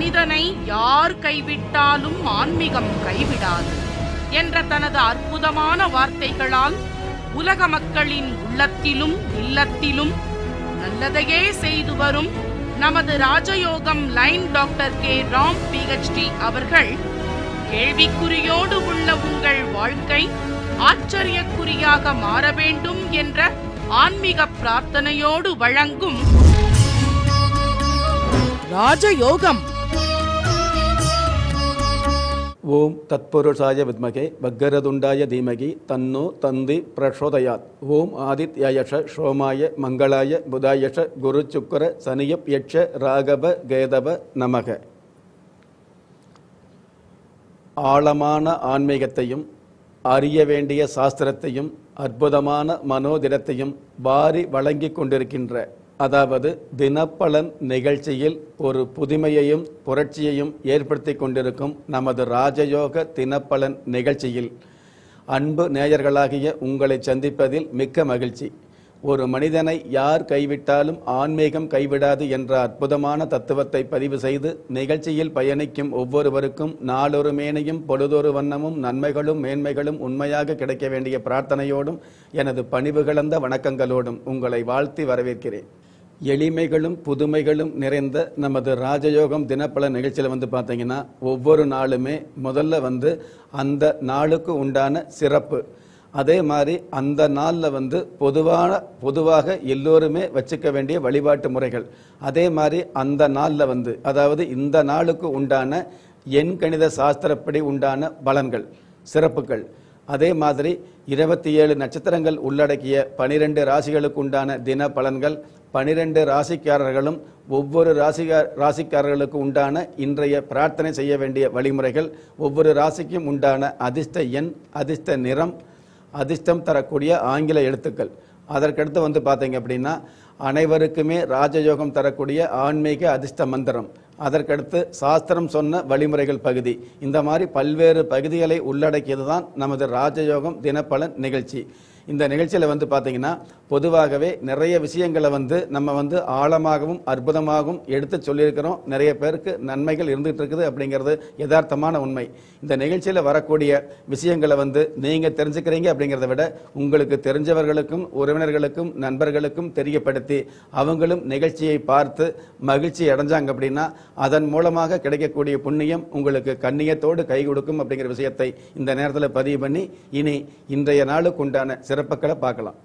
மனிதனை யார் கைவிட்டாலும் ஆன்மீகம் கைவிடாது என்ற தனது அற்புதமான வார்த்தைகளால் உலக மக்களின் உள்ளத்திலும் இல்லத்திலும் நல்லதையே செய்து வரும் நமது ராஜயோகம் line doctor K Ram PhD அவர்கள் கேள்விக்குறியோடு உள்ள உங்கள் வாழ்க்கை ஆச்சரியக்குறியாக மாற வேண்டும் என்ற ஆன்மீக பிரார்த்தனையோடு வழங்கும் ராஜயோகம் ஓம் தத்புருஷாய வித்மகே வக்கரதுண்டாய தீமகி தன்னோ தந்தி பிரசோதயாத் ஓம் ஆதித்யாயஷ சோமாய மங்களாய புதாயஷ குரு சுக்கர சனியப் யட்ச ராகவ கேதவ நமக ஆழமான ஆன்மீகத்தையும் அறிய வேண்டிய சாஸ்திரத்தையும் அற்புதமான மனோதிடத்தையும் வாரி வழங்கிக் கொண்டிருக்கின்ற அதாவது தினப்பலன் நிகழ்ச்சியில் ஒரு புதுமையையும் புரட்சியையும் ஏற்படுத்தி கொண்டிருக்கும் நமது ராஜயோக தினப்பலன் நிகழ்ச்சியில் அன்பு நேயர்களாகிய உங்களை சந்திப்பதில் மிக்க மகிழ்ச்சி ஒரு மனிதனை யார் கைவிட்டாலும் ஆன்மீகம் கைவிடாது என்ற அற்புதமான தத்துவத்தை பதிவு செய்து நிகழ்ச்சியில் பயணிக்கும் ஒவ்வொருவருக்கும் நாளொரு மேனையும் பொழுதொரு வண்ணமும் நன்மைகளும் மேன்மைகளும் உண்மையாக கிடைக்க வேண்டிய பிரார்த்தனையோடும் எனது பணிவு கலந்த வணக்கங்களோடும் உங்களை வாழ்த்தி வரவேற்கிறேன் எளிமைகளும் புதுமைகளும் நிறைந்த நமது ராஜயோகம் தினப்பல நிகழ்ச்சியில் வந்து பார்த்தீங்கன்னா ஒவ்வொரு நாளுமே முதல்ல வந்து அந்த நாளுக்கு உண்டான சிறப்பு அதே மாதிரி அந்த நாளில் வந்து பொதுவான பொதுவாக எல்லோருமே வச்சுக்க வேண்டிய வழிபாட்டு முறைகள் அதே மாதிரி அந்த நாளில் வந்து அதாவது இந்த நாளுக்கு உண்டான எண் கணித சாஸ்திரப்படி உண்டான பலன்கள் சிறப்புகள் அதே மாதிரி இருபத்தி ஏழு நட்சத்திரங்கள் உள்ளடக்கிய பனிரெண்டு ராசிகளுக்கு உண்டான தின பலன்கள் பனிரெண்டு ராசிக்காரர்களும் ஒவ்வொரு ராசிகா ராசிக்காரர்களுக்கு உண்டான இன்றைய பிரார்த்தனை செய்ய வேண்டிய வழிமுறைகள் ஒவ்வொரு ராசிக்கும் உண்டான அதிர்ஷ்ட எண் அதிர்ஷ்ட நிறம் அதிர்ஷ்டம் தரக்கூடிய ஆங்கில எழுத்துக்கள் அதற்கடுத்து வந்து பார்த்தீங்க அப்படின்னா அனைவருக்குமே ராஜயோகம் தரக்கூடிய ஆன்மீக அதிர்ஷ்ட மந்திரம் அதற்கடுத்து சாஸ்திரம் சொன்ன வழிமுறைகள் பகுதி இந்த மாதிரி பல்வேறு பகுதிகளை உள்ளடக்கியது தான் நமது ராஜயோகம் தினப்பலன் நிகழ்ச்சி இந்த நிகழ்ச்சியில் வந்து பார்த்தீங்கன்னா பொதுவாகவே நிறைய விஷயங்களை வந்து நம்ம வந்து ஆழமாகவும் அற்புதமாகவும் எடுத்து சொல்லியிருக்கிறோம் நிறைய பேருக்கு நன்மைகள் இருந்துகிட்டு இருக்குது அப்படிங்கிறது யதார்த்தமான உண்மை இந்த நிகழ்ச்சியில் வரக்கூடிய விஷயங்களை வந்து நீங்கள் தெரிஞ்சுக்கிறீங்க அப்படிங்கிறத விட உங்களுக்கு தெரிஞ்சவர்களுக்கும் உறவினர்களுக்கும் நண்பர்களுக்கும் தெரியப்படுத்தி அவங்களும் நிகழ்ச்சியை பார்த்து மகிழ்ச்சி அடைஞ்சாங்க அப்படின்னா அதன் மூலமாக கிடைக்கக்கூடிய புண்ணியம் உங்களுக்கு கண்ணியத்தோடு கை கொடுக்கும் அப்படிங்கிற விஷயத்தை இந்த நேரத்தில் பதிவு பண்ணி இனி இன்றைய நாளுக்கு உண்டான சிறப்புகளை பார்க்கலாம்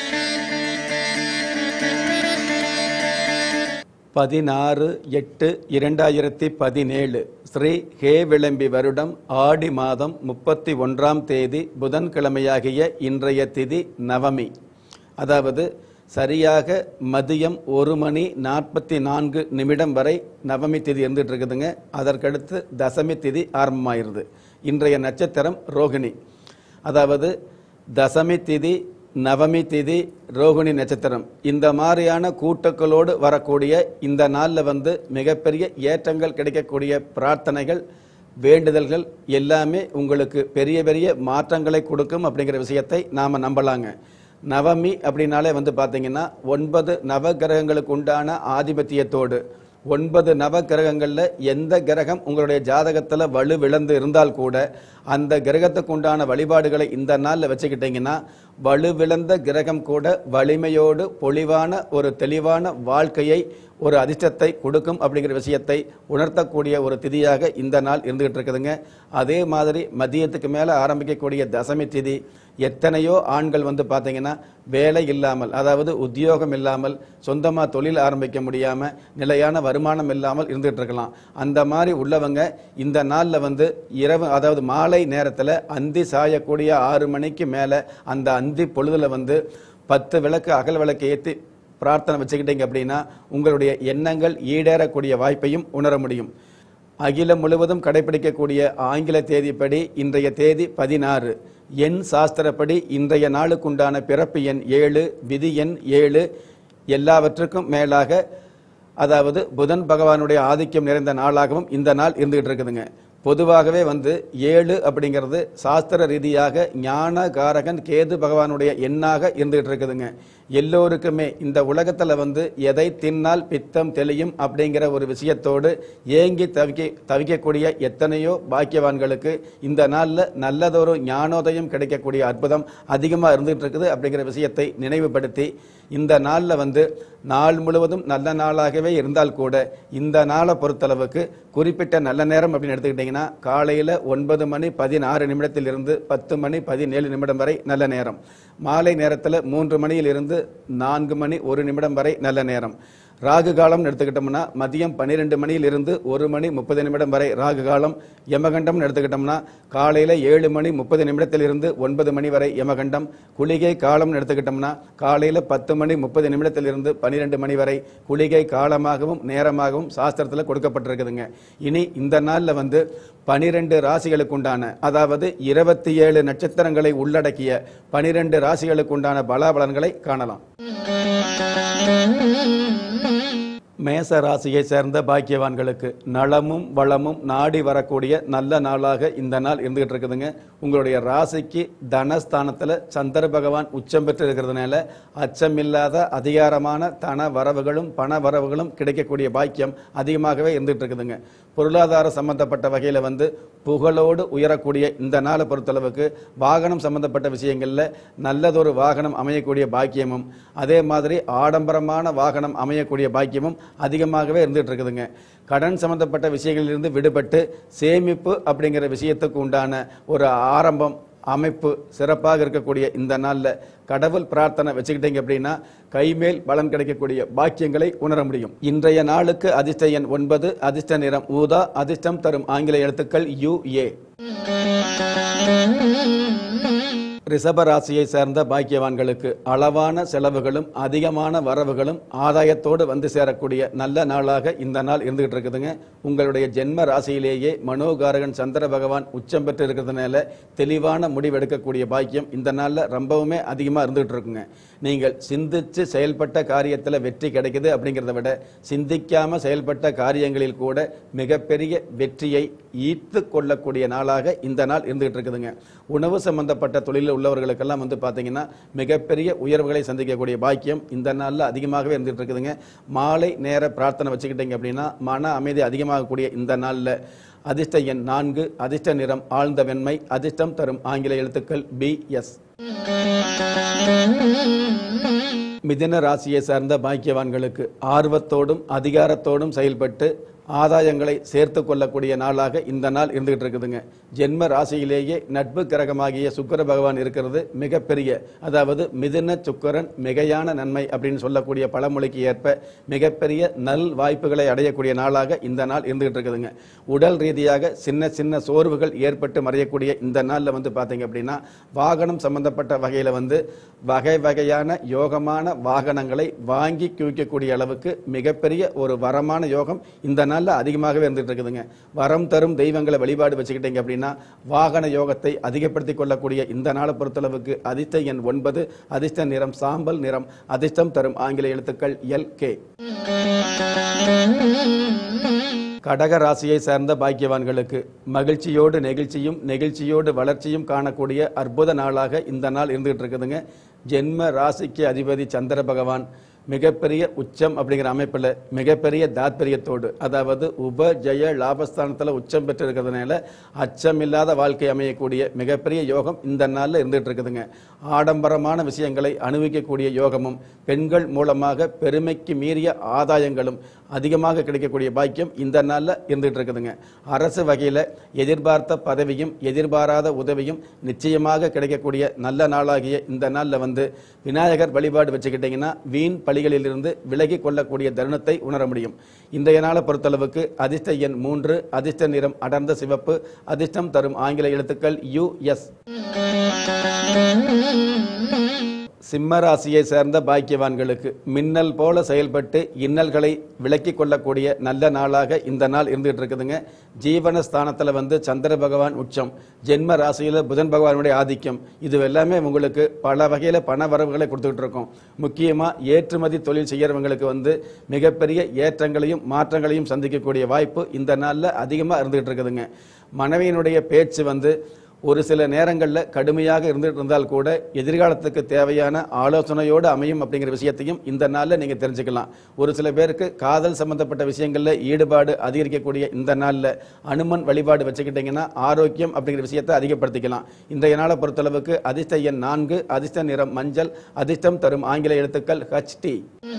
பதினாறு எட்டு இரண்டாயிரத்தி பதினேழு ஸ்ரீ ஹே விளம்பி வருடம் ஆடி மாதம் முப்பத்தி ஒன்றாம் தேதி புதன்கிழமையாகிய இன்றைய திதி நவமி அதாவது சரியாக மதியம் ஒரு மணி நாற்பத்தி நான்கு நிமிடம் வரை நவமி திதி இருந்துட்டு இருக்குதுங்க அதற்கடுத்து தசமி திதி ஆரம்பமாயிருது இன்றைய நட்சத்திரம் ரோகிணி அதாவது தசமி திதி நவமி திதி ரோகிணி நட்சத்திரம் இந்த மாதிரியான கூட்டங்களோடு வரக்கூடிய இந்த நாளில் வந்து மிகப்பெரிய ஏற்றங்கள் கிடைக்கக்கூடிய பிரார்த்தனைகள் வேண்டுதல்கள் எல்லாமே உங்களுக்கு பெரிய பெரிய மாற்றங்களை கொடுக்கும் அப்படிங்கிற விஷயத்தை நாம் நம்பலாங்க நவமி அப்படின்னாலே வந்து பார்த்தீங்கன்னா ஒன்பது நவ கிரகங்களுக்கு உண்டான ஆதிபத்தியத்தோடு ஒன்பது நவ கிரகங்களில் எந்த கிரகம் உங்களுடைய ஜாதகத்தில் வலு விழந்து இருந்தால் கூட அந்த கிரகத்துக்கு உண்டான வழிபாடுகளை இந்த நாளில் வச்சுக்கிட்டிங்கன்னா வலுவிழந்த கிரகம் கூட வலிமையோடு பொலிவான ஒரு தெளிவான வாழ்க்கையை ஒரு அதிர்ஷ்டத்தை கொடுக்கும் அப்படிங்கிற விஷயத்தை உணர்த்தக்கூடிய ஒரு திதியாக இந்த நாள் இருந்துகிட்டு இருக்குதுங்க அதே மாதிரி மதியத்துக்கு மேலே ஆரம்பிக்கக்கூடிய தசமி திதி எத்தனையோ ஆண்கள் வந்து பார்த்தீங்கன்னா வேலை இல்லாமல் அதாவது உத்தியோகம் இல்லாமல் சொந்தமாக தொழில் ஆரம்பிக்க முடியாமல் நிலையான வருமானம் இல்லாமல் இருந்துகிட்டு இருக்கலாம் அந்த மாதிரி உள்ளவங்க இந்த நாளில் வந்து இரவு அதாவது மாலை நேரத்தில் அந்தி சாயக்கூடிய ஆறு மணிக்கு மேலே அந்த அந்தி பொழுதில் வந்து பத்து விளக்கு அகல் விளக்கு ஏற்றி பிரார்த்தனை வச்சுக்கிட்டீங்க அப்படின்னா உங்களுடைய எண்ணங்கள் ஈடேறக்கூடிய வாய்ப்பையும் உணர முடியும் அகிலம் முழுவதும் கடைபிடிக்கக்கூடிய ஆங்கில தேதிப்படி இன்றைய தேதி பதினாறு எண் சாஸ்திரப்படி இன்றைய நாளுக்குண்டான பிறப்பு எண் ஏழு விதி எண் ஏழு எல்லாவற்றுக்கும் மேலாக அதாவது புதன் பகவானுடைய ஆதிக்கம் நிறைந்த நாளாகவும் இந்த நாள் இருந்துகிட்டு இருக்குதுங்க பொதுவாகவே வந்து ஏழு அப்படிங்கிறது சாஸ்திர ரீதியாக ஞான காரகன் கேது பகவானுடைய எண்ணாக இருந்துகிட்டு இருக்குதுங்க எல்லோருக்குமே இந்த உலகத்தில் வந்து எதை தின்னால் பித்தம் தெளியும் அப்படிங்கிற ஒரு விஷயத்தோடு ஏங்கி தவிக்க தவிக்கக்கூடிய எத்தனையோ பாக்கியவான்களுக்கு இந்த நாளில் நல்லதொரு ஞானோதயம் கிடைக்கக்கூடிய அற்புதம் அதிகமாக இருந்துகிட்டு இருக்குது அப்படிங்கிற விஷயத்தை நினைவுபடுத்தி இந்த நாளில் வந்து நாள் முழுவதும் நல்ல நாளாகவே இருந்தால் கூட இந்த நாளை பொறுத்தளவுக்கு குறிப்பிட்ட நல்ல நேரம் அப்படின்னு எடுத்துக்கிட்டிங்கன்னா காலையில் ஒன்பது மணி பதினாறு நிமிடத்திலிருந்து பத்து மணி பதினேழு நிமிடம் வரை நல்ல நேரம் மாலை நேரத்தில் மூன்று மணியிலிருந்து நான்கு மணி ஒரு நிமிடம் வரை நல்ல நேரம் ராகு காலம்னு எடுத்துக்கிட்டோம்னா மதியம் பன்னிரெண்டு மணியிலிருந்து ஒரு மணி முப்பது நிமிடம் வரை ராகு காலம் யமகண்டம்னு எடுத்துக்கிட்டோம்னா காலையில் ஏழு மணி முப்பது நிமிடத்திலிருந்து ஒன்பது மணி வரை யமகண்டம் குளிகை காலம்னு எடுத்துக்கிட்டோம்னா காலையில் பத்து மணி முப்பது நிமிடத்திலிருந்து பன்னிரெண்டு மணி வரை குளிகை காலமாகவும் நேரமாகவும் சாஸ்திரத்தில் கொடுக்கப்பட்டிருக்குதுங்க இனி இந்த நாளில் வந்து பனிரெண்டு ராசிகளுக்கு உண்டான அதாவது இருபத்தி ஏழு நட்சத்திரங்களை உள்ளடக்கிய பனிரெண்டு ராசிகளுக்கு உண்டான பலாபலன்களை காணலாம் மேச ராசியை சேர்ந்த பாக்கியவான்களுக்கு நலமும் வளமும் நாடி வரக்கூடிய நல்ல நாளாக இந்த நாள் இருந்துகிட்டு இருக்குதுங்க உங்களுடைய ராசிக்கு தனஸ்தானத்தில் சந்திர பகவான் உச்சம் பெற்று இருக்கிறதுனால அச்சமில்லாத அதிகாரமான தன வரவுகளும் பண வரவுகளும் கிடைக்கக்கூடிய பாக்கியம் அதிகமாகவே இருந்துகிட்டு இருக்குதுங்க பொருளாதார சம்பந்தப்பட்ட வகையில் வந்து புகழோடு உயரக்கூடிய இந்த நாளை பொறுத்தளவுக்கு வாகனம் சம்பந்தப்பட்ட விஷயங்களில் நல்லதொரு வாகனம் அமையக்கூடிய பாக்கியமும் அதே மாதிரி ஆடம்பரமான வாகனம் அமையக்கூடிய பாக்கியமும் அதிகமாகவே இருந்துகிட்டு இருக்குதுங்க கடன் சம்பந்தப்பட்ட விஷயங்களிலிருந்து விடுபட்டு சேமிப்பு அப்படிங்கிற விஷயத்துக்கு உண்டான ஒரு ஆரம்பம் அமைப்பு சிறப்பாக இருக்கக்கூடிய இந்த நாளில் கடவுள் பிரார்த்தனை வச்சுக்கிட்டீங்க அப்படின்னா கைமேல் பலன் கிடைக்கக்கூடிய பாக்கியங்களை உணர முடியும் இன்றைய நாளுக்கு அதிர்ஷ்ட எண் ஒன்பது அதிர்ஷ்ட நிறம் ஊதா அதிர்ஷ்டம் தரும் ஆங்கில எழுத்துக்கள் யு ஏ ரிஷப ராசியை சேர்ந்த பாக்கியவான்களுக்கு அளவான செலவுகளும் அதிகமான வரவுகளும் ஆதாயத்தோடு வந்து சேரக்கூடிய நல்ல நாளாக இந்த நாள் இருந்துகிட்டு இருக்குதுங்க உங்களுடைய ஜென்ம ராசியிலேயே மனோகாரகன் சந்திர பகவான் உச்சம் பெற்று இருக்கிறதுனால தெளிவான முடிவெடுக்கக்கூடிய பாக்கியம் இந்த நாளில் ரொம்பவுமே அதிகமாக இருந்துகிட்டு இருக்குங்க நீங்கள் சிந்திச்சு செயல்பட்ட காரியத்தில் வெற்றி கிடைக்குது அப்படிங்கிறத விட சிந்திக்காம செயல்பட்ட காரியங்களில் கூட மிகப்பெரிய வெற்றியை ஈர்த்து கொள்ளக்கூடிய நாளாக இந்த நாள் இருந்துகிட்டு இருக்குதுங்க உணவு சம்பந்தப்பட்ட தொழிலில் உள்ளவர்களுக்கெல்லாம் வந்து பார்த்தீங்கன்னா மிகப்பெரிய உயர்வுகளை சந்திக்கக்கூடிய பாக்கியம் இந்த நாளில் அதிகமாகவே இருந்துகிட்டு இருக்குதுங்க மாலை நேர பிரார்த்தனை வச்சுக்கிட்டீங்க அப்படின்னா மன அமைதி அதிகமாகக்கூடிய இந்த நாளில் அதிர்ஷ்ட எண் நான்கு அதிர்ஷ்ட நிறம் ஆழ்ந்த வெண்மை அதிர்ஷ்டம் தரும் ஆங்கில எழுத்துக்கள் பி எஸ் மிதுன ராசியை சார்ந்த பாக்கியவான்களுக்கு ஆர்வத்தோடும் அதிகாரத்தோடும் செயல்பட்டு ஆதாயங்களை சேர்த்து கொள்ளக்கூடிய நாளாக இந்த நாள் இருந்துகிட்டு இருக்குதுங்க ஜென்ம ராசியிலேயே நட்பு கிரகமாகிய சுக்கிர பகவான் இருக்கிறது மிகப்பெரிய அதாவது மிதுன சுக்கரன் மிகையான நன்மை அப்படின்னு சொல்லக்கூடிய பழமொழிக்கு ஏற்ப மிகப்பெரிய நல் வாய்ப்புகளை அடையக்கூடிய நாளாக இந்த நாள் இருந்துகிட்டு இருக்குதுங்க உடல் ரீதியாக சின்ன சின்ன சோர்வுகள் ஏற்பட்டு மறையக்கூடிய இந்த நாளில் வந்து பார்த்தீங்க அப்படின்னா வாகனம் சம்பந்தப்பட்ட வகையில் வந்து வகை வகையான யோகமான வாகனங்களை வாங்கி குவிக்கக்கூடிய அளவுக்கு மிகப்பெரிய ஒரு வரமான யோகம் இந்த நாளில் அதிகமாகவே இருந்துட்டு இருக்குதுங்க வரம் தரும் தெய்வங்களை வழிபாடு வச்சுக்கிட்டீங்க அப்படின்னா வாகன யோகத்தை அதிகப்படுத்திக் கொள்ளக்கூடிய இந்த நாளை பொறுத்தளவுக்கு அதிர்ஷ்ட எண் ஒன்பது அதிர்ஷ்ட நிறம் சாம்பல் நிறம் அதிர்ஷ்டம் தரும் ஆங்கில எழுத்துக்கள் எல் கே கடக ராசியை சேர்ந்த பாக்கியவான்களுக்கு மகிழ்ச்சியோடு நெகிழ்ச்சியும் நெகிழ்ச்சியோடு வளர்ச்சியும் காணக்கூடிய அற்புத நாளாக இந்த நாள் இருந்துகிட்டு இருக்குதுங்க ஜென்ம ராசிக்கு அதிபதி சந்திர பகவான் மிகப்பெரிய உச்சம் அப்படிங்கிற அமைப்பில் மிகப்பெரிய தாத்பரியத்தோடு அதாவது உப ஜெய லாபஸ்தானத்தில் உச்சம் பெற்று இருக்கிறதுனால அச்சமில்லாத வாழ்க்கை அமையக்கூடிய மிகப்பெரிய யோகம் இந்த நாளில் இருந்துகிட்டு இருக்குதுங்க ஆடம்பரமான விஷயங்களை அனுபவிக்கக்கூடிய யோகமும் பெண்கள் மூலமாக பெருமைக்கு மீறிய ஆதாயங்களும் அதிகமாக கிடைக்கக்கூடிய பாக்கியம் இந்த நாளில் இருந்துகிட்டு இருக்குதுங்க அரசு வகையில் எதிர்பார்த்த பதவியும் எதிர்பாராத உதவியும் நிச்சயமாக கிடைக்கக்கூடிய நல்ல நாளாகிய இந்த நாளில் வந்து விநாயகர் வழிபாடு வச்சுக்கிட்டிங்கன்னா வீண் பலிகளிலிருந்து விலகி கொள்ளக்கூடிய தருணத்தை உணர முடியும் இன்றைய நாளை பொறுத்தளவுக்கு அதிர்ஷ்ட எண் மூன்று அதிர்ஷ்ட நிறம் அடர்ந்த சிவப்பு அதிர்ஷ்டம் தரும் ஆங்கில எழுத்துக்கள் யு எஸ் சிம்ம ராசியை சேர்ந்த பாக்கியவான்களுக்கு மின்னல் போல செயல்பட்டு இன்னல்களை விலக்கிக் கொள்ளக்கூடிய நல்ல நாளாக இந்த நாள் இருந்துகிட்டு இருக்குதுங்க ஜீவன ஸ்தானத்தில் வந்து சந்திர பகவான் உச்சம் ஜென்ம ராசியில் புதன் பகவானுடைய ஆதிக்கம் இது எல்லாமே உங்களுக்கு பல வகையில் பண வரவுகளை கொடுத்துக்கிட்டு இருக்கோம் முக்கியமாக ஏற்றுமதி தொழில் செய்கிறவங்களுக்கு வந்து மிகப்பெரிய ஏற்றங்களையும் மாற்றங்களையும் சந்திக்கக்கூடிய வாய்ப்பு இந்த நாளில் அதிகமாக இருந்துகிட்டு இருக்குதுங்க மனைவியினுடைய பேச்சு வந்து ஒரு சில நேரங்களில் கடுமையாக இருந்துட்டு இருந்தால் கூட எதிர்காலத்துக்கு தேவையான ஆலோசனையோடு அமையும் அப்படிங்கிற விஷயத்தையும் இந்த நாளில் நீங்கள் தெரிஞ்சுக்கலாம் ஒரு சில பேருக்கு காதல் சம்பந்தப்பட்ட விஷயங்களில் ஈடுபாடு அதிகரிக்கக்கூடிய இந்த நாளில் அனுமன் வழிபாடு வச்சுக்கிட்டிங்கன்னா ஆரோக்கியம் அப்படிங்கிற விஷயத்தை அதிகப்படுத்திக்கலாம் இன்றைய நாளை பொறுத்தளவுக்கு அதிர்ஷ்ட எண் நான்கு அதிர்ஷ்ட நிறம் மஞ்சள் அதிர்ஷ்டம் தரும் ஆங்கில எழுத்துக்கள் ஹச்டி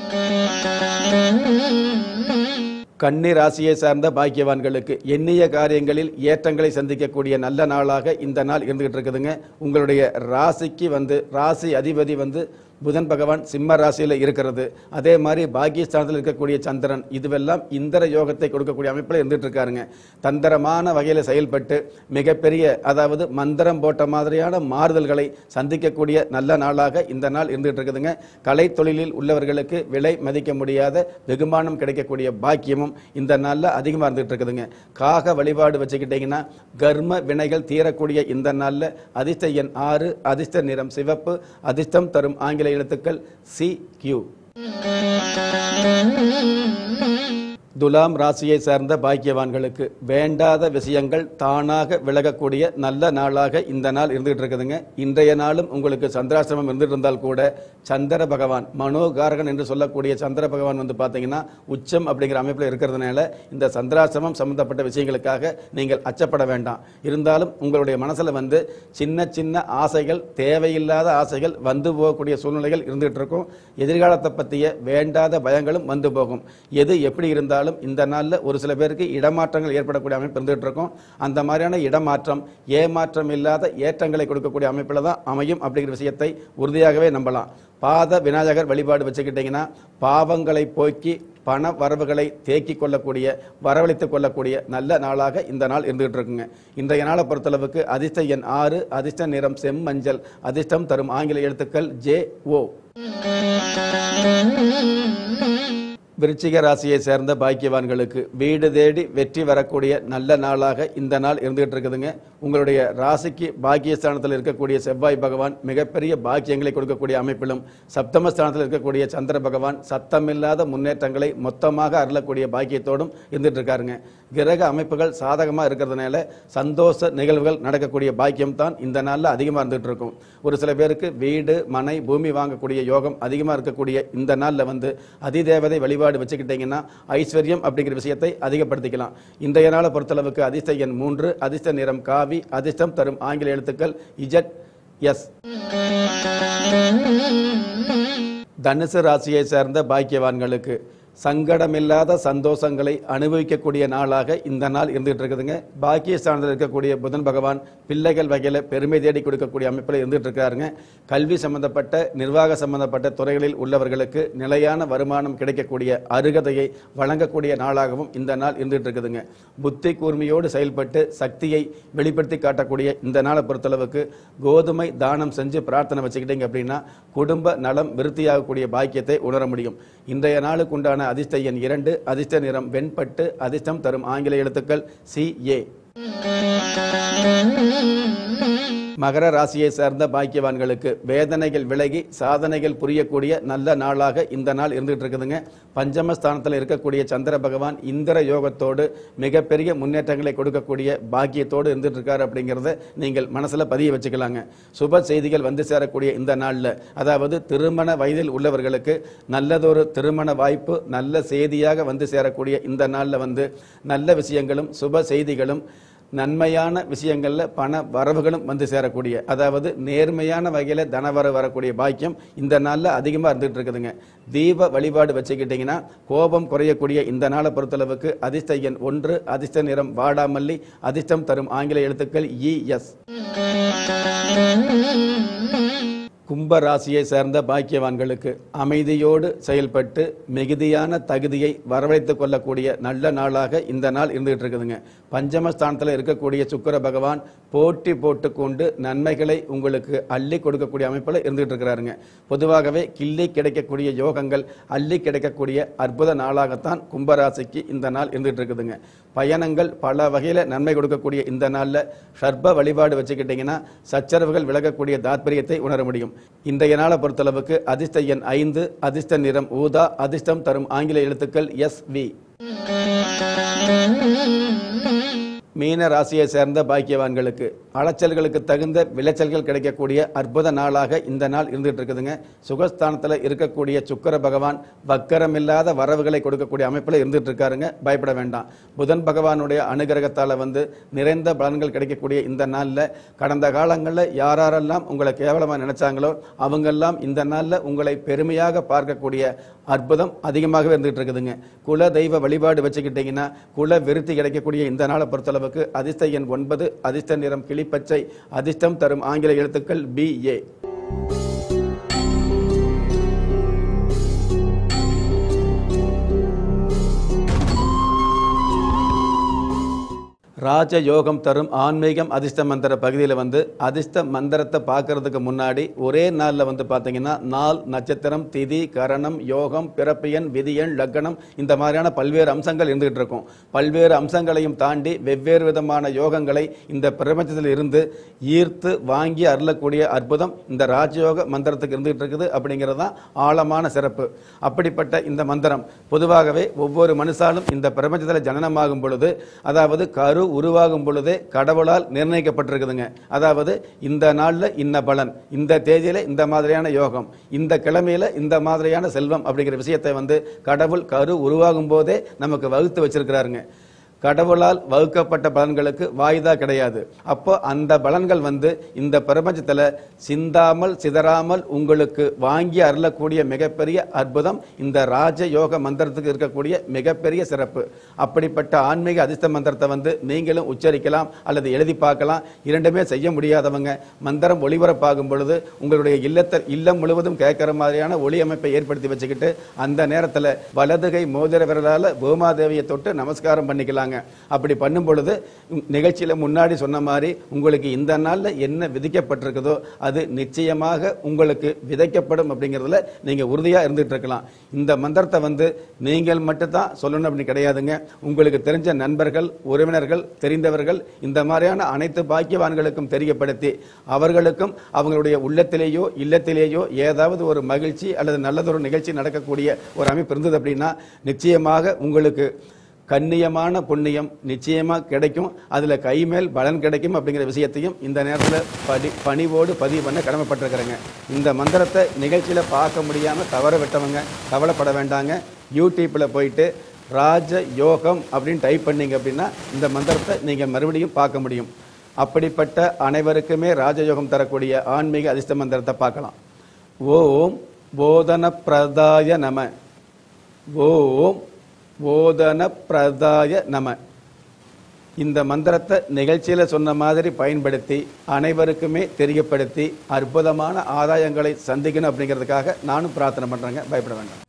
கன்னி ராசியை சார்ந்த பாக்கியவான்களுக்கு எண்ணிய காரியங்களில் ஏற்றங்களை சந்திக்கக்கூடிய நல்ல நாளாக இந்த நாள் இருந்துகிட்டு இருக்குதுங்க உங்களுடைய ராசிக்கு வந்து ராசி அதிபதி வந்து புதன் பகவான் சிம்ம ராசியில் இருக்கிறது அதே மாதிரி பாக்கியஸ்தானத்தில் இருக்கக்கூடிய சந்திரன் இதுவெல்லாம் இந்திர யோகத்தை கொடுக்கக்கூடிய அமைப்பில் இருந்துட்டு இருக்காருங்க தந்திரமான வகையில் செயல்பட்டு மிகப்பெரிய அதாவது மந்திரம் போட்ட மாதிரியான மாறுதல்களை சந்திக்கக்கூடிய நல்ல நாளாக இந்த நாள் இருந்துகிட்டு இருக்குதுங்க கலை தொழிலில் உள்ளவர்களுக்கு விலை மதிக்க முடியாத வெகுமானம் கிடைக்கக்கூடிய பாக்கியமும் இந்த நாளில் அதிகமாக இருந்துகிட்டு இருக்குதுங்க காக வழிபாடு வச்சுக்கிட்டிங்கன்னா கர்ம வினைகள் தீரக்கூடிய இந்த நாளில் அதிர்ஷ்ட எண் ஆறு அதிர்ஷ்ட நிறம் சிவப்பு அதிர்ஷ்டம் தரும் ஆங்கில எழுத்துக்கள் சி கியூ துலாம் ராசியை சார்ந்த பாக்கியவான்களுக்கு வேண்டாத விஷயங்கள் தானாக விலகக்கூடிய நல்ல நாளாக இந்த நாள் இருந்துகிட்டு இருக்குதுங்க இன்றைய நாளும் உங்களுக்கு சந்திராசிரமம் இருந்துட்டு இருந்தால் கூட சந்திர பகவான் மனோகாரகன் என்று சொல்லக்கூடிய சந்திர பகவான் வந்து பார்த்தீங்கன்னா உச்சம் அப்படிங்கிற அமைப்பில் இருக்கிறதுனால இந்த சந்திராசிரமம் சம்பந்தப்பட்ட விஷயங்களுக்காக நீங்கள் அச்சப்பட வேண்டாம் இருந்தாலும் உங்களுடைய மனசில் வந்து சின்ன சின்ன ஆசைகள் தேவையில்லாத ஆசைகள் வந்து போகக்கூடிய சூழ்நிலைகள் இருந்துகிட்டு இருக்கும் எதிர்காலத்தை பற்றிய வேண்டாத பயங்களும் வந்து போகும் எது எப்படி இருந்தாலும் இந்த நாளில் ஒரு சில பேருக்கு இடமாற்றங்கள் ஏற்படக்கூடிய அமைப்பு இருந்துகிட்டு இருக்கும் அந்த மாதிரியான இடமாற்றம் ஏமாற்றம் இல்லாத ஏற்றங்களை கொடுக்கக்கூடிய அமைப்பில் தான் அமையும் அப்படிங்கிற விஷயத்தை உறுதியாகவே நம்பலாம் பாத விநாயகர் வழிபாடு வச்சுக்கிட்டிங்கன்னா பாவங்களை போக்கி பண வரவுகளை தேக்கி கொள்ளக்கூடிய வரவழைத்துக் கொள்ளக்கூடிய நல்ல நாளாக இந்த நாள் இருந்துகிட்டு இருக்குங்க இன்றைய நாளை பொறுத்தளவுக்கு அதிர்ஷ்ட எண் ஆறு அதிர்ஷ்ட நிறம் செம்மஞ்சள் அதிர்ஷ்டம் தரும் ஆங்கில எழுத்துக்கள் ஜே ஓ விருச்சிக ராசியை சேர்ந்த பாக்கியவான்களுக்கு வீடு தேடி வெற்றி வரக்கூடிய நல்ல நாளாக இந்த நாள் இருந்துகிட்டு இருக்குதுங்க உங்களுடைய ராசிக்கு பாக்கியஸ்தானத்தில் இருக்கக்கூடிய செவ்வாய் பகவான் மிகப்பெரிய பாக்கியங்களை கொடுக்கக்கூடிய அமைப்பிலும் சப்தமஸ்தானத்தில் இருக்கக்கூடிய சந்திர பகவான் சத்தமில்லாத முன்னேற்றங்களை மொத்தமாக அருளக்கூடிய பாக்கியத்தோடும் இருந்துட்டு இருக்காருங்க கிரக அமைப்புகள் சாதகமாக இருக்கிறதுனால சந்தோஷ நிகழ்வுகள் நடக்கக்கூடிய பாக்கியம் தான் இந்த நாளில் அதிகமாக இருந்துகிட்டு இருக்கும் ஒரு சில பேருக்கு வீடு மனை பூமி வாங்கக்கூடிய யோகம் அதிகமாக இருக்கக்கூடிய இந்த நாளில் வந்து அதிதேவதை வழிபாடு வச்சுக்கிட்டீங்கன்னா ஐஸ்வர்யம் அப்படிங்கிற விஷயத்தை அதிகப்படுத்திக்கலாம் இன்றைய நாளை பொறுத்தளவுக்கு அதிர்ஷ்ட எண் மூன்று அதிர்ஷ்ட நிறம் காவி அதிர்ஷ்டம் தரும் ஆங்கில எழுத்துக்கள் இஜட் எஸ் தனுசு ராசியை சேர்ந்த பாக்கியவான்களுக்கு சங்கடமில்லாத சந்தோஷங்களை அனுபவிக்கக்கூடிய நாளாக இந்த நாள் இருந்துகிட்டு இருக்குதுங்க பாக்கியஸ்தானத்தில் இருக்கக்கூடிய புதன் பகவான் பிள்ளைகள் வகையில் பெருமை தேடி கொடுக்கக்கூடிய அமைப்பில் இருந்துகிட்டு இருக்காருங்க கல்வி சம்பந்தப்பட்ட நிர்வாக சம்பந்தப்பட்ட துறைகளில் உள்ளவர்களுக்கு நிலையான வருமானம் கிடைக்கக்கூடிய அருகதையை வழங்கக்கூடிய நாளாகவும் இந்த நாள் இருந்துகிட்டு இருக்குதுங்க புத்தி கூர்மையோடு செயல்பட்டு சக்தியை வெளிப்படுத்தி காட்டக்கூடிய இந்த நாளை பொறுத்தளவுக்கு கோதுமை தானம் செஞ்சு பிரார்த்தனை வச்சுக்கிட்டீங்க அப்படின்னா குடும்ப நலம் விருத்தியாகக்கூடிய பாக்கியத்தை உணர முடியும் இன்றைய நாளுக்கு உண்டான அதிர்ஷ்ட எண் இரண்டு அதிர்ஷ்ட நிறம் வெண்பட்டு அதிர்ஷ்டம் தரும் ஆங்கில எழுத்துக்கள் சி ஏ மகர ராசியை சார்ந்த பாக்கியவான்களுக்கு வேதனைகள் விலகி சாதனைகள் புரியக்கூடிய நல்ல நாளாக இந்த நாள் இருந்துகிட்டு இருக்குதுங்க பஞ்சமஸ்தானத்தில் இருக்கக்கூடிய சந்திர பகவான் இந்திர யோகத்தோடு மிகப்பெரிய முன்னேற்றங்களை கொடுக்கக்கூடிய பாக்கியத்தோடு இருந்துட்டு இருக்காரு அப்படிங்கிறத நீங்கள் மனசில் பதிய வச்சுக்கலாங்க சுப செய்திகள் வந்து சேரக்கூடிய இந்த நாளில் அதாவது திருமண வயதில் உள்ளவர்களுக்கு நல்லதொரு திருமண வாய்ப்பு நல்ல செய்தியாக வந்து சேரக்கூடிய இந்த நாளில் வந்து நல்ல விஷயங்களும் சுப செய்திகளும் நன்மையான விஷயங்களில் பண வரவுகளும் வந்து சேரக்கூடிய அதாவது நேர்மையான வகையில் தனவரவு வரக்கூடிய பாக்கியம் இந்த நாளில் அதிகமாக இருந்துகிட்டு இருக்குதுங்க தீப வழிபாடு வச்சுக்கிட்டிங்கன்னா கோபம் குறையக்கூடிய இந்த நாளை பொறுத்தளவுக்கு அதிர்ஷ்ட எண் ஒன்று அதிர்ஷ்ட நிறம் வாடாமல்லி அதிர்ஷ்டம் தரும் ஆங்கில எழுத்துக்கள் இ எஸ் கும்ப ராசியை சேர்ந்த பாக்கியவான்களுக்கு அமைதியோடு செயல்பட்டு மிகுதியான தகுதியை வரவழைத்துக் கொள்ளக்கூடிய நல்ல நாளாக இந்த நாள் இருந்துகிட்டு இருக்குதுங்க பஞ்சமஸ்தானத்தில் இருக்கக்கூடிய சுக்கிர பகவான் போட்டி போட்டுக்கொண்டு நன்மைகளை உங்களுக்கு அள்ளி கொடுக்கக்கூடிய அமைப்பில் இருந்துகிட்டு இருக்கிறாருங்க பொதுவாகவே கிள்ளி கிடைக்கக்கூடிய யோகங்கள் அள்ளி கிடைக்கக்கூடிய அற்புத நாளாகத்தான் கும்பராசிக்கு இந்த நாள் இருந்துகிட்டு இருக்குதுங்க பயணங்கள் பல வகையில் நன்மை கொடுக்கக்கூடிய இந்த நாளில் சர்ப வழிபாடு வச்சுக்கிட்டிங்கன்னா சச்சரவுகள் விலகக்கூடிய தாத்பரியத்தை உணர முடியும் இன்றைய நாளை பொறுத்தளவுக்கு அதிர்ஷ்ட எண் ஐந்து அதிர்ஷ்ட நிறம் ஊதா அதிர்ஷ்டம் தரும் ஆங்கில எழுத்துக்கள் எஸ் வி மீன ராசியை சேர்ந்த பாக்கியவான்களுக்கு அலைச்சல்களுக்கு தகுந்த விளைச்சல்கள் கிடைக்கக்கூடிய அற்புத நாளாக இந்த நாள் இருந்துகிட்டு இருக்குதுங்க சுகஸ்தானத்தில் இருக்கக்கூடிய சுக்கர பகவான் வக்கரமில்லாத வரவுகளை கொடுக்கக்கூடிய அமைப்பில் இருந்துகிட்டு இருக்காருங்க பயப்பட வேண்டாம் புதன் பகவானுடைய அனுகிரகத்தால் வந்து நிறைந்த பலன்கள் கிடைக்கக்கூடிய இந்த நாளில் கடந்த காலங்களில் யாரெல்லாம் உங்களை கேவலமாக நினைச்சாங்களோ அவங்கெல்லாம் இந்த நாளில் உங்களை பெருமையாக பார்க்கக்கூடிய அற்புதம் அதிகமாகவே இருந்துகிட்டு இருக்குதுங்க குல தெய்வ வழிபாடு வச்சுக்கிட்டீங்கன்னா குல விருத்தி கிடைக்கக்கூடிய இந்த நாளை பொறுத்தளவுக்கு அதிர்ஷ்ட எண் ஒன்பது அதிர்ஷ்ட நிறம் கிளிப்பச்சை அதிர்ஷ்டம் தரும் ஆங்கில எழுத்துக்கள் பி ஏ ராஜ யோகம் தரும் ஆன்மீகம் அதிர்ஷ்ட மந்திர பகுதியில் வந்து அதிர்ஷ்ட மந்திரத்தை பார்க்கறதுக்கு முன்னாடி ஒரே நாளில் வந்து பார்த்தீங்கன்னா நாள் நட்சத்திரம் திதி கரணம் யோகம் பிறப்பியன் விதியன் லக்னம் இந்த மாதிரியான பல்வேறு அம்சங்கள் இருந்துகிட்டு இருக்கும் பல்வேறு அம்சங்களையும் தாண்டி வெவ்வேறு விதமான யோகங்களை இந்த பிரபஞ்சத்தில் இருந்து ஈர்த்து வாங்கி அருளக்கூடிய அற்புதம் இந்த ராஜயோக மந்திரத்துக்கு இருந்துகிட்டு இருக்குது அப்படிங்கிறது தான் ஆழமான சிறப்பு அப்படிப்பட்ட இந்த மந்திரம் பொதுவாகவே ஒவ்வொரு மனுஷாலும் இந்த பிரபஞ்சத்தில் ஜனனமாகும் பொழுது அதாவது கரு உருவாகும் பொழுதே கடவுளால் நிர்ணயிக்கப்பட்டிருக்குதுங்க அதாவது இந்த நாளில் இன்ன பலன் இந்த தேதியில இந்த மாதிரியான யோகம் இந்த கிழமையில இந்த மாதிரியான செல்வம் அப்படிங்கிற விஷயத்தை வந்து கடவுள் கரு உருவாகும் போதே நமக்கு வகுத்து வச்சிருக்கிறாருங்க கடவுளால் வகுக்கப்பட்ட பலன்களுக்கு வாய்தா கிடையாது அப்போ அந்த பலன்கள் வந்து இந்த பிரபஞ்சத்தில் சிந்தாமல் சிதறாமல் உங்களுக்கு வாங்கி அருளக்கூடிய மிகப்பெரிய அற்புதம் இந்த ராஜ யோக மந்திரத்துக்கு இருக்கக்கூடிய மிகப்பெரிய சிறப்பு அப்படிப்பட்ட ஆன்மீக அதிர்ஷ்ட மந்திரத்தை வந்து நீங்களும் உச்சரிக்கலாம் அல்லது எழுதி பார்க்கலாம் இரண்டுமே செய்ய முடியாதவங்க மந்திரம் ஒளிபரப்பாகும் பொழுது உங்களுடைய இல்லத்தை இல்லம் முழுவதும் கேட்குற மாதிரியான ஒளி அமைப்பை ஏற்படுத்தி வச்சுக்கிட்டு அந்த நேரத்தில் வலதுகை மோதிர விரலால் பூமாதேவியை தொட்டு நமஸ்காரம் பண்ணிக்கலாங்க அப்படி பண்ணும் பொழுது உம், நிகழ்ச்சியில முன்னாடி சொன்ன மாதிரி உங்களுக்கு இந்த நாள்ல என்ன விதிக்கப்பட்டிருக்குதோ அது நிச்சயமாக உங்களுக்கு விதைக்கப்படும் அப்படிங்கிறதுல நீங்க உறுதியா இருந்துட்டு இருக்கலாம் இந்த மந்திரத்தை வந்து நீங்கள் மட்டும்தான் சொல்லணும் அப்படி கிடையாதுங்க உங்களுக்கு தெரிஞ்ச நண்பர்கள் உறவினர்கள் தெரிந்தவர்கள் இந்த மாதிரியான அனைத்து பாக்கியவான்களுக்கும் தெரியப்படுத்தி அவர்களுக்கும் அவங்களுடைய உள்ளத்திலேயோ இல்லத்திலேயோ ஏதாவது ஒரு மகிழ்ச்சி அல்லது நல்லதொரு நிகழ்ச்சி நடக்கக்கூடிய ஒரு அமைப்பு இருந்தது அப்படின்னா நிச்சயமாக உங்களுக்கு கண்ணியமான புண்ணியம் நிச்சயமா கிடைக்கும் அதுல கைமேல் பலன் கிடைக்கும் அப்படிங்கிற விஷயத்தையும் இந்த நேரத்தில் படி பணிவோடு பதிவு பண்ண கடமைப்பட்டிருக்கிறேங்க இந்த மந்திரத்தை நிகழ்ச்சியில பார்க்க முடியாம தவற விட்டவங்க கவலைப்பட வேண்டாங்க யூடியூப்ல போயிட்டு ராஜ யோகம் அப்படின்னு டைப் பண்ணீங்க அப்படின்னா இந்த மந்திரத்தை நீங்க மறுபடியும் பார்க்க முடியும் அப்படிப்பட்ட அனைவருக்குமே ராஜயோகம் தரக்கூடிய ஆன்மீக அதிர்ஷ்ட மந்திரத்தை பார்க்கலாம் ஓம் போதன பிரதாய நம ஓம் ஓதன பிரதாய நம இந்த மந்திரத்தை நிகழ்ச்சியில சொன்ன மாதிரி பயன்படுத்தி அனைவருக்குமே தெரியப்படுத்தி அற்புதமான ஆதாயங்களை சந்திக்கணும் அப்படிங்கிறதுக்காக நானும் பிரார்த்தனை பண்றேங்க பயப்பட வேண்டாம்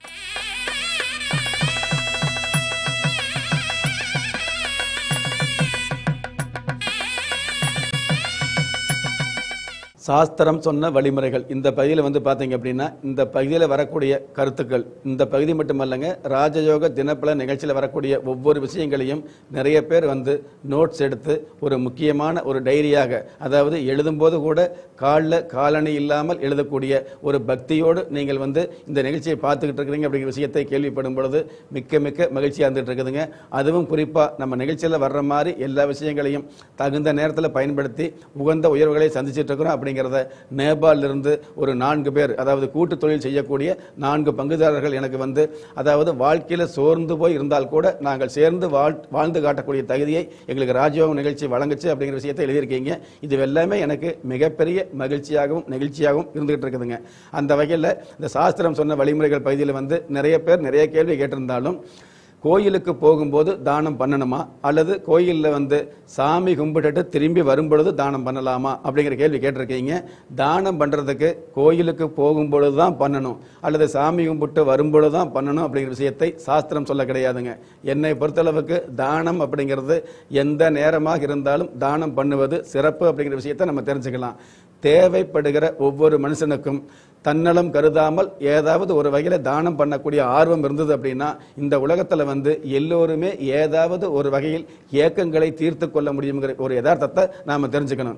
சாஸ்திரம் சொன்ன வழிமுறைகள் இந்த பகுதியில் வந்து பார்த்தீங்க அப்படின்னா இந்த பகுதியில் வரக்கூடிய கருத்துக்கள் இந்த பகுதி மட்டுமல்லங்க ராஜயோக தினப்பல நிகழ்ச்சியில் வரக்கூடிய ஒவ்வொரு விஷயங்களையும் நிறைய பேர் வந்து நோட்ஸ் எடுத்து ஒரு முக்கியமான ஒரு டைரியாக அதாவது எழுதும்போது கூட காலில் காலணி இல்லாமல் எழுதக்கூடிய ஒரு பக்தியோடு நீங்கள் வந்து இந்த நிகழ்ச்சியை பார்த்துக்கிட்டு இருக்கிறீங்க அப்படிங்கிற விஷயத்தை கேள்விப்படும் பொழுது மிக்க மிக்க மகிழ்ச்சியாக இருந்துட்டு இருக்குதுங்க அதுவும் குறிப்பாக நம்ம நிகழ்ச்சியில் வர்ற மாதிரி எல்லா விஷயங்களையும் தகுந்த நேரத்தில் பயன்படுத்தி உகந்த உயர்வுகளை சந்திச்சிட்டு இருக்கிறோம் அப்படிங்கிறத நேபாளில் இருந்து ஒரு நான்கு பேர் அதாவது கூட்டு தொழில் செய்யக்கூடிய நான்கு பங்குதாரர்கள் எனக்கு வந்து அதாவது வாழ்க்கையில் சோர்ந்து போய் இருந்தால் கூட நாங்கள் சேர்ந்து வாழ் வாழ்ந்து காட்டக்கூடிய தகுதியை எங்களுக்கு ராஜயோகம் நிகழ்ச்சி வழங்குச்சு அப்படிங்கிற விஷயத்தை எழுதியிருக்கீங்க இது எல்லாமே எனக்கு மிகப்பெரிய மகிழ்ச்சியாகவும் நெகிழ்ச்சியாகவும் இருந்துகிட்டு இருக்குதுங்க அந்த வகையில் இந்த சாஸ்திரம் சொன்ன வழிமுறைகள் பகுதியில் வந்து நிறைய பேர் நிறைய கேள்வி கேட்டிருந்தாலும் கோயிலுக்கு போகும்போது தானம் பண்ணணுமா அல்லது கோயிலில் வந்து சாமி கும்பிட்டுட்டு திரும்பி வரும்பொழுது தானம் பண்ணலாமா அப்படிங்கிற கேள்வி கேட்டிருக்கீங்க தானம் பண்ணுறதுக்கு கோயிலுக்கு போகும்பொழுது தான் பண்ணணும் அல்லது சாமி கும்பிட்டு வரும்பொழுது தான் பண்ணணும் அப்படிங்கிற விஷயத்தை சாஸ்திரம் சொல்ல கிடையாதுங்க என்னை பொறுத்தளவுக்கு தானம் அப்படிங்கிறது எந்த நேரமாக இருந்தாலும் தானம் பண்ணுவது சிறப்பு அப்படிங்கிற விஷயத்தை நம்ம தெரிஞ்சுக்கலாம் தேவைப்படுகிற ஒவ்வொரு மனுஷனுக்கும் தன்னலம் கருதாமல் ஏதாவது ஒரு வகையில் தானம் பண்ணக்கூடிய ஆர்வம் இருந்தது அப்படின்னா இந்த உலகத்தில் வந்து எல்லோருமே ஏதாவது ஒரு வகையில் ஏக்கங்களை தீர்த்து கொள்ள முடியுங்கிற ஒரு யதார்த்தத்தை நாம் தெரிஞ்சுக்கணும்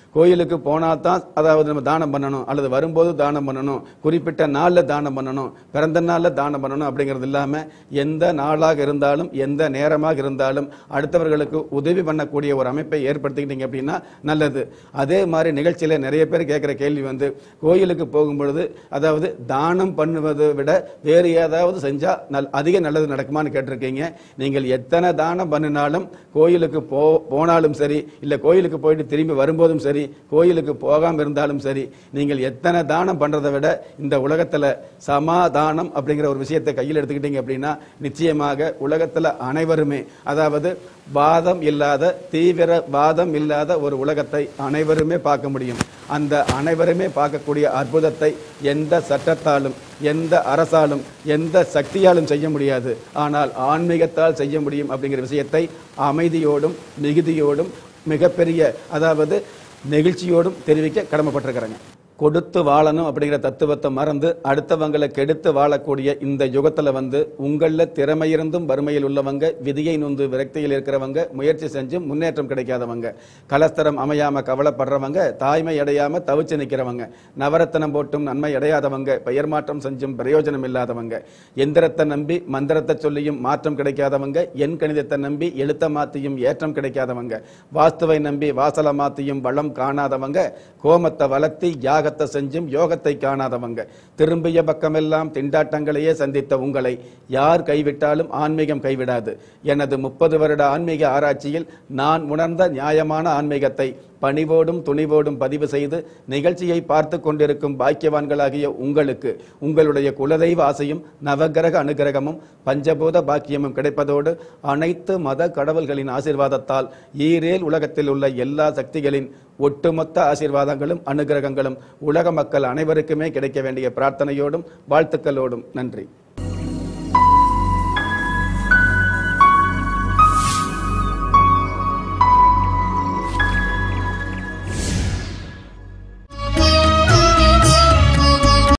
கோயிலுக்கு போனால் தான் அதாவது நம்ம தானம் பண்ணணும் அல்லது வரும்போது தானம் பண்ணணும் குறிப்பிட்ட நாளில் தானம் பண்ணணும் பிறந்த நாளில் தானம் பண்ணணும் அப்படிங்கிறது இல்லாமல் எந்த நாளாக இருந்தாலும் எந்த நேரமாக இருந்தாலும் அடுத்தவர்களுக்கு உதவி பண்ணக்கூடிய ஒரு அமைப்பை ஏற்படுத்திக்கிட்டீங்க அப்படின்னா நல்லது அதே மாதிரி நிகழ்ச்சியில் நிறைய பேர் கேட்குற கேள்வி வந்து கோயிலுக்கு போகும்பொழுது அதாவது தானம் பண்ணுவதை விட வேறு ஏதாவது செஞ்சால் நல் அதிக நல்லது நடக்குமான்னு கேட்டிருக்கீங்க நீங்கள் எத்தனை தானம் பண்ணினாலும் கோயிலுக்கு போ போனாலும் சரி இல்லை கோயிலுக்கு போயிட்டு திரும்பி வரும்போதும் சரி கோயிலுக்கு போகாமல் இருந்தாலும் சரி நீங்கள் எத்தனை தானம் பண்ணுறதை விட இந்த உலகத்தில் சமாதானம் அப்படிங்கிற ஒரு விஷயத்தை கையில் எடுத்துக்கிட்டீங்க அப்படின்னா நிச்சயமாக உலகத்தில் அனைவருமே அதாவது வாதம் இல்லாத தீவிர வாதம் இல்லாத ஒரு உலகத்தை அனைவருமே பார்க்க முடியும் அந்த அனைவருமே பார்க்கக்கூடிய அற்புதத்தை எந்த சட்டத்தாலும் எந்த அரசாலும் எந்த சக்தியாலும் செய்ய முடியாது ஆனால் ஆன்மீகத்தால் செய்ய முடியும் அப்படிங்கிற விஷயத்தை அமைதியோடும் மிகுதியோடும் மிகப்பெரிய அதாவது நெகிழ்ச்சியோடும் தெரிவிக்க கடமைப்பட்டிருக்கிறாங்க கொடுத்து வாழணும் அப்படிங்கிற தத்துவத்தை மறந்து அடுத்தவங்களை கெடுத்து வாழக்கூடிய இந்த யுகத்தில் வந்து உங்களில் திறமை இருந்தும் வறுமையில் உள்ளவங்க விதியை நொந்து விரக்தியில் இருக்கிறவங்க முயற்சி செஞ்சும் முன்னேற்றம் கிடைக்காதவங்க கலஸ்தரம் அமையாம கவலைப்படுறவங்க தாய்மை அடையாம தவிச்சு நிற்கிறவங்க நவரத்தனம் போட்டும் நன்மை அடையாதவங்க பெயர் மாற்றம் செஞ்சும் பிரயோஜனம் இல்லாதவங்க எந்திரத்தை நம்பி மந்திரத்தை சொல்லியும் மாற்றம் கிடைக்காதவங்க எண் கணிதத்தை நம்பி எழுத்த மாத்தியும் ஏற்றம் கிடைக்காதவங்க வாஸ்துவை நம்பி வாசல மாத்தியும் வளம் காணாதவங்க கோமத்தை வளர்த்தி யாக யாகத்தை செஞ்சும் யோகத்தை காணாதவங்க திரும்பிய பக்கமெல்லாம் திண்டாட்டங்களையே சந்தித்த உங்களை யார் கைவிட்டாலும் ஆன்மீகம் கைவிடாது எனது முப்பது வருட ஆன்மீக ஆராய்ச்சியில் நான் உணர்ந்த நியாயமான ஆன்மீகத்தை பணிவோடும் துணிவோடும் பதிவு செய்து நிகழ்ச்சியை பார்த்து கொண்டிருக்கும் பாக்கியவான்களாகிய உங்களுக்கு உங்களுடைய குலதெய்வ ஆசையும் நவகிரக அனுகிரகமும் பஞ்சபூத பாக்கியமும் கிடைப்பதோடு அனைத்து மத கடவுள்களின் ஆசீர்வாதத்தால் ஈரேல் உலகத்தில் உள்ள எல்லா சக்திகளின் ஒட்டுமொத்த ஆசீர்வாதங்களும் அனுகிரகங்களும் உலக மக்கள் அனைவருக்குமே கிடைக்க வேண்டிய பிரார்த்தனையோடும் வாழ்த்துக்களோடும் நன்றி